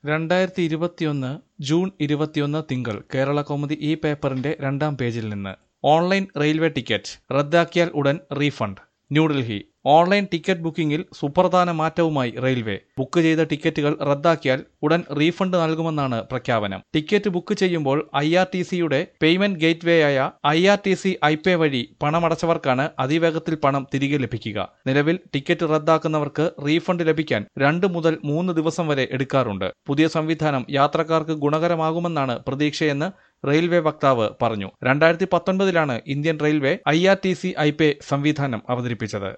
രണ്ടായിരത്തി ഇരുപത്തിയൊന്ന് ജൂൺ ഇരുപത്തിയൊന്ന് തിങ്കൾ കേരള കൗമുദി ഈ പേപ്പറിന്റെ രണ്ടാം പേജിൽ നിന്ന് ഓൺലൈൻ റെയിൽവേ ടിക്കറ്റ് റദ്ദാക്കിയാൽ ഉടൻ റീഫണ്ട് ന്യൂഡൽഹി ഓൺലൈൻ ടിക്കറ്റ് ബുക്കിംഗിൽ സുപ്രധാന മാറ്റവുമായി റെയിൽവേ ബുക്ക് ചെയ്ത ടിക്കറ്റുകൾ റദ്ദാക്കിയാൽ ഉടൻ റീഫണ്ട് നൽകുമെന്നാണ് പ്രഖ്യാപനം ടിക്കറ്റ് ബുക്ക് ചെയ്യുമ്പോൾ ഐ ആർ ടി സിയുടെ പേയ്മെന്റ് ഗേറ്റ്വേയായ I R T C iPay വഴി പണമടച്ചവർക്കാണ് അതിവേഗത്തിൽ പണം തിരികെ ലഭിക്കുക നിലവിൽ ടിക്കറ്റ് റദ്ദാക്കുന്നവർക്ക് റീഫണ്ട് ലഭിക്കാൻ രണ്ട് മുതൽ മൂന്ന് ദിവസം വരെ എടുക്കാറുണ്ട് പുതിയ സംവിധാനം യാത്രക്കാർക്ക് ഗുണകരമാകുമെന്നാണ് പ്രതീക്ഷയെന്ന് റെയിൽവേ വക്താവ് പറഞ്ഞു രണ്ടായിരത്തി പത്തൊൻപതിലാണ് Indian railway I R T C iPay സംവിധാനം അവതരിപ്പിച്ചത്